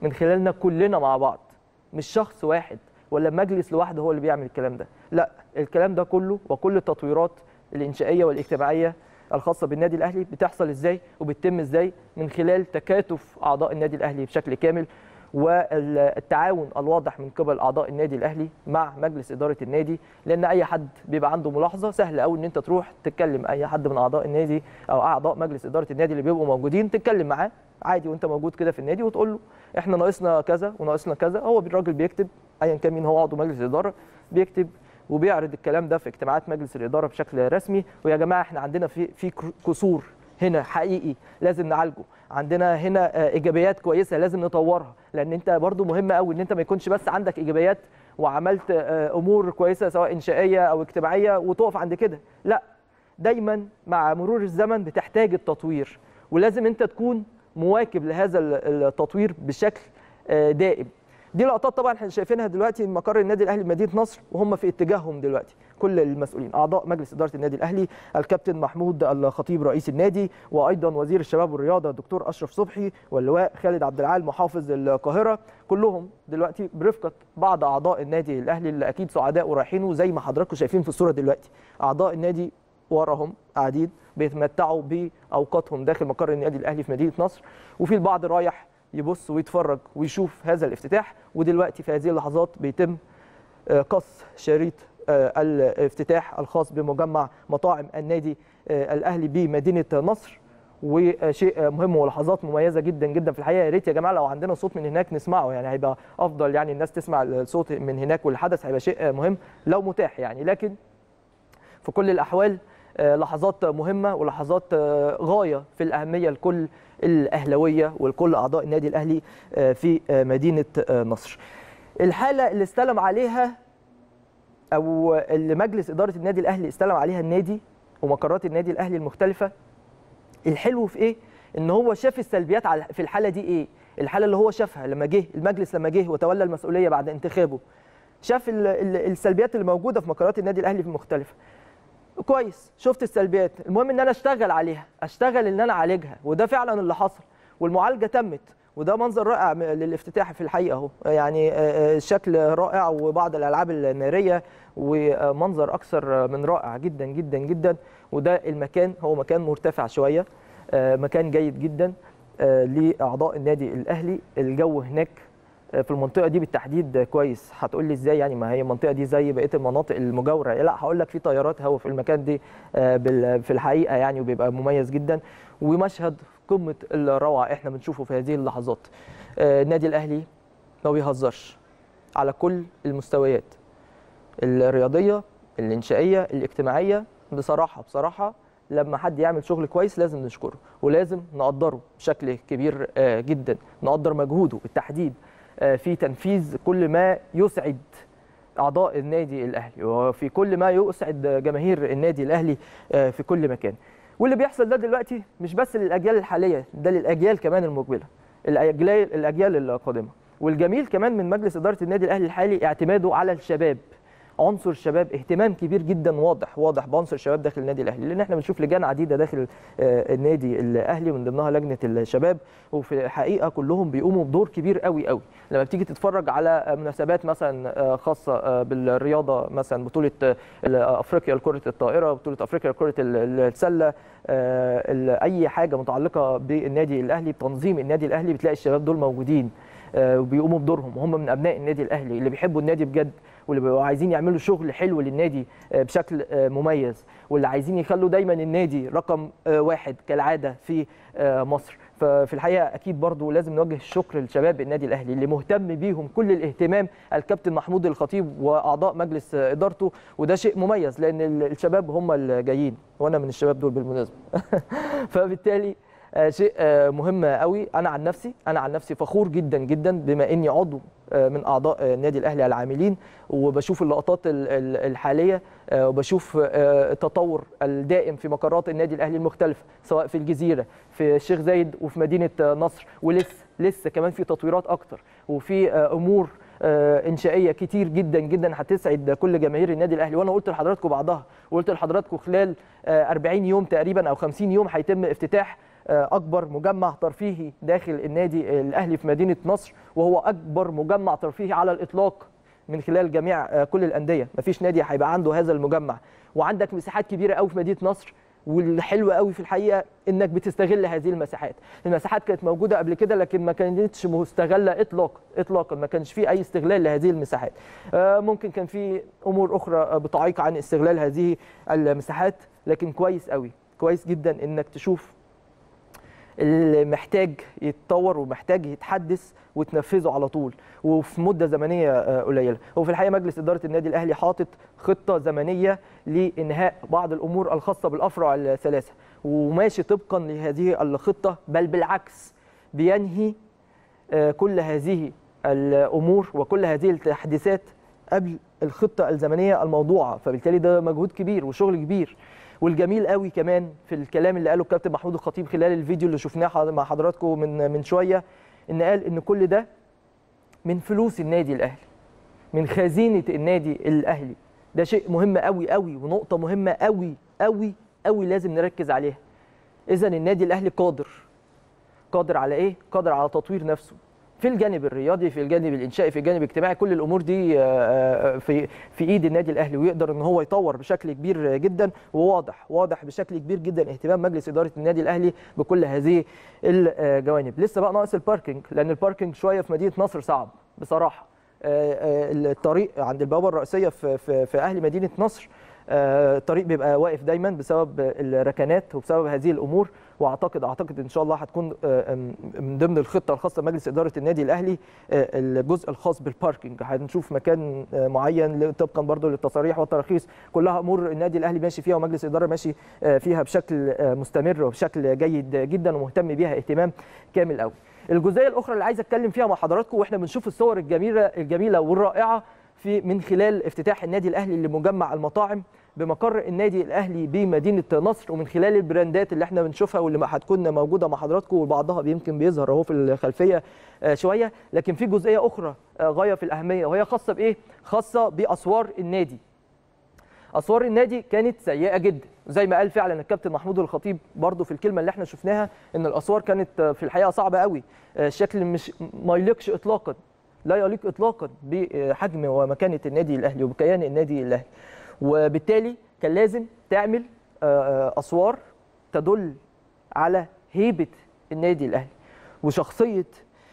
من خلالنا كلنا مع بعض مش شخص واحد ولا مجلس لوحده هو اللي بيعمل الكلام ده لا الكلام ده كله وكل التطويرات الانشائيه والاجتماعيه الخاصه بالنادي الاهلي بتحصل ازاي وبتتم ازاي من خلال تكاتف اعضاء النادي الاهلي بشكل كامل والتعاون الواضح من قبل اعضاء النادي الاهلي مع مجلس اداره النادي لان اي حد بيبقى عنده ملاحظه سهل قوي ان انت تروح تتكلم اي حد من اعضاء النادي او اعضاء مجلس اداره النادي اللي بيبقوا موجودين تتكلم معاه عادي وانت موجود كده في النادي وتقول له احنا ناقصنا كذا وناقصنا كذا هو الراجل بيكتب ايا كان مين هو عضو مجلس الاداره بيكتب وبيعرض الكلام ده في اجتماعات مجلس الاداره بشكل رسمي ويا جماعه احنا عندنا في في كسور هنا حقيقي لازم نعالجه عندنا هنا ايجابيات كويسه لازم نطورها لان انت برضو مهم قوي ان انت ما يكونش بس عندك ايجابيات وعملت امور كويسه سواء انشائيه او اجتماعيه وتقف عند كده لا دايما مع مرور الزمن بتحتاج التطوير ولازم انت تكون مواكب لهذا التطوير بشكل دائم دي لقطات طبعا احنا شايفينها دلوقتي من مقر النادي الاهلي بمدينه نصر وهم في اتجاههم دلوقتي كل المسؤولين اعضاء مجلس اداره النادي الاهلي الكابتن محمود الخطيب رئيس النادي وايضا وزير الشباب والرياضه الدكتور اشرف صبحي واللواء خالد عبد العال محافظ القاهره كلهم دلوقتي برفقه بعض اعضاء النادي الاهلي اللي اكيد سعداء ورايحين زي ما حضراتكم شايفين في الصوره دلوقتي اعضاء النادي وراهم قاعدين بيتمتعوا باوقاتهم داخل مقر النادي الاهلي في مدينه نصر وفي البعض رايح يبص ويتفرج ويشوف هذا الافتتاح ودلوقتي في هذه اللحظات بيتم قص شريط الافتتاح الخاص بمجمع مطاعم النادي الاهلي بمدينه نصر وشيء مهم ولحظات مميزه جدا جدا في الحقيقه يا ريت يا جماعه لو عندنا صوت من هناك نسمعه يعني هيبقى افضل يعني الناس تسمع الصوت من هناك والحدث هيبقى شيء مهم لو متاح يعني لكن في كل الاحوال لحظات مهمه ولحظات غايه في الاهميه لكل الاهلاويه ولكل اعضاء النادي الاهلي في مدينه نصر. الحاله اللي استلم عليها او اللي مجلس اداره النادي الاهلي استلم عليها النادي ومقرات النادي الاهلي المختلفه الحلو في ايه؟ ان هو شاف السلبيات في الحاله دي ايه؟ الحاله اللي هو شافها لما جه المجلس لما جه وتولى المسؤوليه بعد انتخابه شاف السلبيات اللي موجوده في مقرات النادي الاهلي المختلفه كويس شفت السلبيات المهم ان انا اشتغل عليها اشتغل ان انا اعالجها وده فعلا اللي حصل والمعالجه تمت وده منظر رائع للافتتاح في الحقيقه اهو يعني شكل رائع وبعض الالعاب الناريه ومنظر اكثر من رائع جدا جدا جدا وده المكان هو مكان مرتفع شويه مكان جيد جدا لاعضاء النادي الاهلي الجو هناك في المنطقه دي بالتحديد كويس هتقول لي ازاي يعني ما هي المنطقه دي زي بقيه المناطق المجاوره لا هقول لك في طيارات هوا في المكان دي في الحقيقه يعني وبيبقى مميز جدا ومشهد قمه الروعه احنا بنشوفه في هذه اللحظات النادي الاهلي ما بيهزرش على كل المستويات الرياضيه الانشائيه الاجتماعيه بصراحه بصراحه لما حد يعمل شغل كويس لازم نشكره ولازم نقدره بشكل كبير جدا نقدر مجهوده بالتحديد في تنفيذ كل ما يسعد اعضاء النادي الاهلي وفي كل ما يسعد جماهير النادي الاهلي في كل مكان واللي بيحصل ده دلوقتي مش بس للاجيال الحاليه ده للاجيال كمان المقبله الاجيال الاجيال القادمه والجميل كمان من مجلس اداره النادي الاهلي الحالي اعتماده على الشباب عنصر الشباب اهتمام كبير جدا واضح واضح بعنصر الشباب داخل النادي الاهلي لان احنا بنشوف لجان عديده داخل النادي الاهلي من ضمنها لجنه الشباب وفي الحقيقه كلهم بيقوموا بدور كبير قوي قوي لما بتيجي تتفرج على مناسبات مثلا خاصه بالرياضه مثلا بطوله افريقيا لكره الطائره بطوله افريقيا لكره السله اي حاجه متعلقه بالنادي الاهلي بتنظيم النادي الاهلي بتلاقي الشباب دول موجودين وبيقوموا بدورهم وهم من ابناء النادي الاهلي اللي بيحبوا النادي بجد واللي بيبقوا عايزين يعملوا شغل حلو للنادي بشكل مميز واللي عايزين يخلوا دايما النادي رقم واحد كالعاده في مصر ففي الحقيقه اكيد برضو لازم نوجه الشكر لشباب النادي الاهلي اللي مهتم بيهم كل الاهتمام الكابتن محمود الخطيب واعضاء مجلس ادارته وده شيء مميز لان الشباب هم اللي جايين وانا من الشباب دول بالمناسبه فبالتالي شيء مهم قوي انا عن نفسي انا عن نفسي فخور جدا جدا بما اني عضو من اعضاء النادي الاهلي العاملين وبشوف اللقطات الحاليه وبشوف التطور الدائم في مقرات النادي الاهلي المختلفه سواء في الجزيره في الشيخ زايد وفي مدينه نصر ولسه لسه كمان في تطويرات اكتر وفي امور انشائيه كتير جدا جدا هتسعد كل جماهير النادي الاهلي وانا قلت لحضراتكم بعضها وقلت لحضراتكم خلال 40 يوم تقريبا او 50 يوم هيتم افتتاح اكبر مجمع ترفيهي داخل النادي الاهلي في مدينه نصر وهو اكبر مجمع ترفيهي على الاطلاق من خلال جميع كل الانديه مفيش نادي هيبقى عنده هذا المجمع وعندك مساحات كبيره قوي في مدينه نصر والحلو قوي في الحقيقه انك بتستغل هذه المساحات المساحات كانت موجوده قبل كده لكن ما كانتش مستغله اطلاقا اطلاقا ما كانش في اي استغلال لهذه المساحات ممكن كان في امور اخرى بتعيق عن استغلال هذه المساحات لكن كويس قوي كويس جدا انك تشوف اللي محتاج يتطور ومحتاج يتحدث وتنفذه على طول وفي مده زمنيه قليله هو في الحقيقه مجلس اداره النادي الاهلي حاطط خطه زمنيه لانهاء بعض الامور الخاصه بالافرع الثلاثه وماشي طبقا لهذه الخطه بل بالعكس بينهي كل هذه الامور وكل هذه التحديثات قبل الخطه الزمنيه الموضوعه فبالتالي ده مجهود كبير وشغل كبير والجميل قوي كمان في الكلام اللي قاله الكابتن محمود الخطيب خلال الفيديو اللي شفناه مع حضراتكم من من شويه ان قال ان كل ده من فلوس النادي الاهلي من خزينه النادي الاهلي ده شيء مهم قوي قوي ونقطه مهمه قوي قوي قوي لازم نركز عليها اذا النادي الاهلي قادر قادر على ايه قادر على تطوير نفسه في الجانب الرياضي في الجانب الانشائي في الجانب الاجتماعي كل الامور دي في في ايد النادي الاهلي ويقدر ان هو يطور بشكل كبير جدا وواضح واضح بشكل كبير جدا اهتمام مجلس اداره النادي الاهلي بكل هذه الجوانب لسه بقى ناقص الباركينج لان الباركينج شويه في مدينه نصر صعب بصراحه الطريق عند البوابه الرئيسيه في في, في اهل مدينه نصر الطريق بيبقى واقف دايما بسبب الركنات وبسبب هذه الامور واعتقد اعتقد ان شاء الله هتكون من ضمن الخطه الخاصه بمجلس اداره النادي الاهلي الجزء الخاص بالباركينج هنشوف مكان معين طبقا برضو للتصاريح والتراخيص كلها امور النادي الاهلي ماشي فيها ومجلس الاداره ماشي فيها بشكل مستمر وبشكل جيد جدا ومهتم بيها اهتمام كامل قوي الجزئيه الاخرى اللي عايز اتكلم فيها مع حضراتكم واحنا بنشوف الصور الجميله الجميله والرائعه في من خلال افتتاح النادي الاهلي لمجمع المطاعم بمقر النادي الاهلي بمدينه نصر ومن خلال البراندات اللي احنا بنشوفها واللي هتكون موجوده مع حضراتكم وبعضها يمكن بيظهر اهو في الخلفيه شويه لكن في جزئيه اخرى غايه في الاهميه وهي خاصه بايه؟ خاصه باسوار النادي. اسوار النادي كانت سيئه جدا زي ما قال فعلا الكابتن محمود الخطيب برضو في الكلمه اللي احنا شفناها ان الاسوار كانت في الحقيقه صعبه قوي الشكل مش ما يليقش اطلاقا لا يليق اطلاقا بحجم ومكانه النادي الاهلي وبكيان النادي الاهلي وبالتالي كان لازم تعمل اسوار تدل على هيبه النادي الاهلي وشخصيه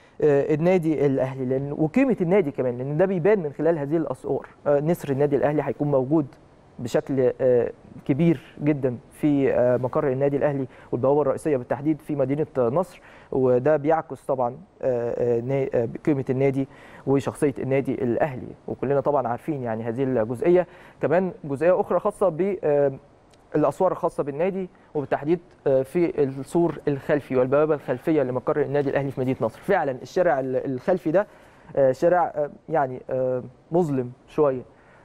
النادي الاهلي لان وقيمه النادي كمان لان ده بيبان من خلال هذه الاسوار نسر النادي الاهلي هيكون موجود بشكل كبير جدا في مقر النادي الاهلي والبوابه الرئيسيه بالتحديد في مدينه نصر وده بيعكس طبعا قيمه النادي وشخصيه النادي الاهلي وكلنا طبعا عارفين يعني هذه الجزئيه كمان جزئيه اخرى خاصه ب الاسوار الخاصه بالنادي وبالتحديد في السور الخلفي والبوابه الخلفيه لمقر النادي الاهلي في مدينه نصر فعلا الشارع الخلفي ده شارع يعني مظلم شويه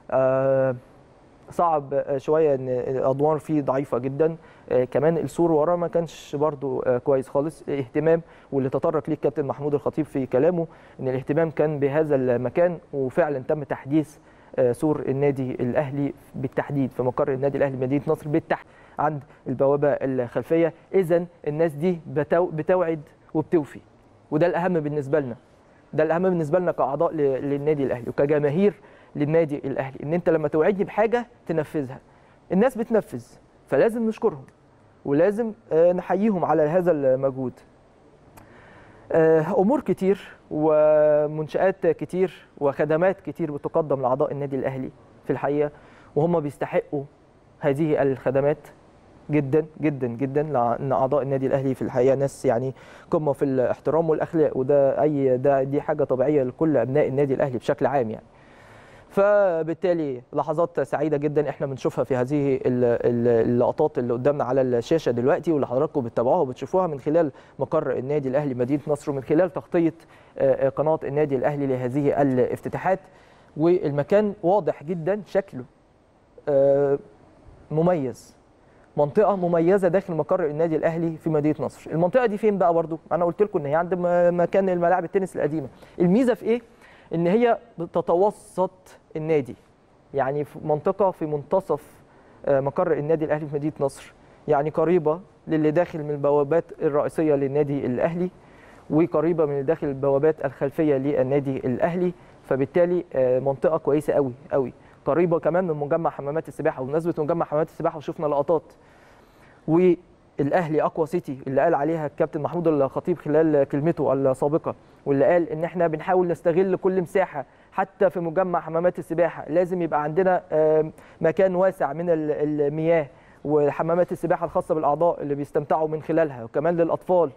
صعب شويه ان الادوار فيه ضعيفه جدا كمان السور ورا ما كانش برضو كويس خالص الاهتمام واللي تطرق ليه الكابتن محمود الخطيب في كلامه ان الاهتمام كان بهذا المكان وفعلا تم تحديث سور النادي الاهلي بالتحديد في مقر النادي الاهلي مدينه نصر بالتحديد عند البوابه الخلفيه اذا الناس دي بتوعد وبتوفي وده الاهم بالنسبه لنا ده الاهم بالنسبه لنا كاعضاء للنادي الاهلي وكجماهير للنادي الاهلي ان انت لما توعدني بحاجه تنفذها الناس بتنفذ فلازم نشكرهم ولازم نحييهم على هذا المجهود امور كتير ومنشات كتير وخدمات كتير بتقدم لاعضاء النادي الاهلي في الحقيقه وهم بيستحقوا هذه الخدمات جدا جدا جدا لان اعضاء النادي الاهلي في الحقيقه ناس يعني قمه في الاحترام والاخلاق وده اي ده دي حاجه طبيعيه لكل ابناء النادي الاهلي بشكل عام يعني فبالتالي لحظات سعيده جدا احنا بنشوفها في هذه اللقطات اللي قدامنا على الشاشه دلوقتي واللي حضراتكم بتتابعوها وبتشوفوها من خلال مقر النادي الاهلي مدينه نصر ومن خلال تغطيه قناه النادي الاهلي لهذه الافتتاحات والمكان واضح جدا شكله مميز منطقه مميزه داخل مقر النادي الاهلي في مدينه نصر المنطقه دي فين بقى برضو انا قلت لكم ان هي عند مكان الملاعب التنس القديمه الميزه في ايه ان هي بتتوسط النادي يعني في منطقه في منتصف مقر النادي الاهلي في مدينه نصر يعني قريبه للي داخل من البوابات الرئيسيه للنادي الاهلي وقريبه من اللي داخل البوابات الخلفيه للنادي الاهلي فبالتالي آه، منطقه كويسه قوي قوي قريبه كمان من مجمع حمامات السباحه وبمناسبه مجمع حمامات السباحه وشفنا لقطات والاهلي اقوى سيتي اللي قال عليها الكابتن محمود الخطيب خلال كلمته السابقه واللي قال ان احنا بنحاول نستغل كل مساحه حتى في مجمع حمامات السباحه لازم يبقى عندنا آم، مكان واسع من ال- المياه وحمامات السباحه الخاصه بالاعضاء اللي بيستمتعوا من خلالها وكمان للاطفال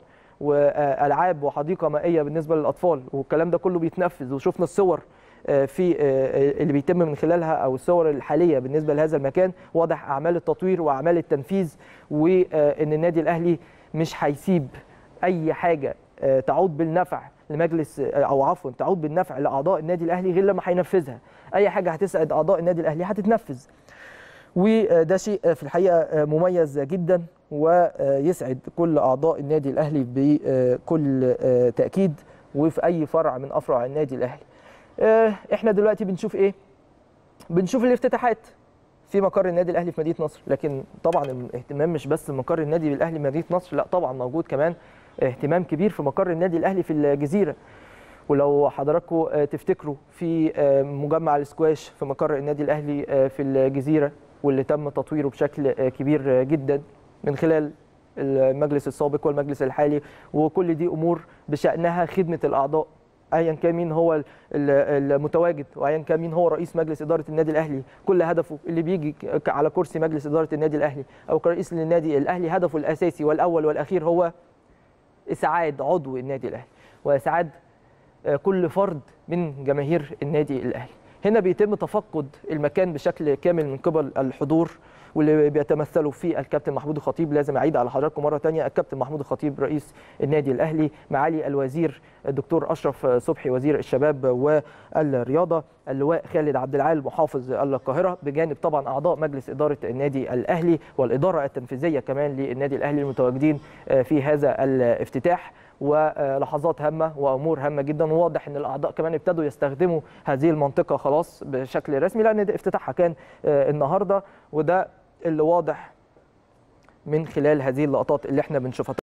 والعاب وحديقه مائيه بالنسبه للاطفال والكلام ده كله بيتنفذ وشفنا الصور آه، في آه، اللي بيتم من خلالها او الصور الحاليه بالنسبه لهذا المكان واضح اعمال التطوير واعمال التنفيذ وان النادي الاهلي مش هيسيب اي حاجه آه، تعود بالنفع لمجلس آه، او عفوا تعود بالنفع لاعضاء النادي الاهلي غير لما هينفذها اي حاجه هتسعد اعضاء النادي الاهلي هتتنفذ وده شيء في الحقيقه مميز جدا ويسعد كل اعضاء النادي الاهلي بكل تاكيد وفي اي فرع من افرع النادي الاهلي احنا دلوقتي بنشوف ايه بنشوف الافتتاحات في مقر النادي الاهلي في مدينه نصر لكن طبعا الاهتمام مش بس مقر النادي الاهلي في مدينه نصر لا طبعا موجود كمان اهتمام كبير في مقر النادي الاهلي في الجزيره ولو حضراتكم تفتكروا في مجمع الاسكواش في مقر النادي الاهلي في الجزيره واللي تم تطويره بشكل كبير جدا من خلال المجلس السابق والمجلس الحالي وكل دي امور بشانها خدمه الاعضاء ايا كان مين هو المتواجد وايا كان مين هو رئيس مجلس اداره النادي الاهلي كل هدفه اللي بيجي على كرسي مجلس اداره النادي الاهلي او كرئيس للنادي الاهلي هدفه الاساسي والاول والاخير هو اسعاد عضو النادي الاهلي واسعاد كل فرد من جماهير النادي الاهلي هنا بيتم تفقد المكان بشكل كامل من قبل الحضور واللي بيتمثلوا فيه الكابتن محمود الخطيب لازم اعيد على حضراتكم مره ثانيه الكابتن محمود الخطيب رئيس النادي الاهلي معالي الوزير الدكتور اشرف صبحي وزير الشباب والرياضه اللواء خالد عبد العال محافظ القاهره بجانب طبعا اعضاء مجلس اداره النادي الاهلي والاداره التنفيذيه كمان للنادي الاهلي المتواجدين في هذا الافتتاح ولحظات هامه وامور هامه جدا وواضح ان الاعضاء كمان ابتدوا يستخدموا هذه المنطقه خلاص بشكل رسمي لان افتتاحها كان النهارده وده اللي واضح من خلال هذه اللقطات اللي احنا بنشوفها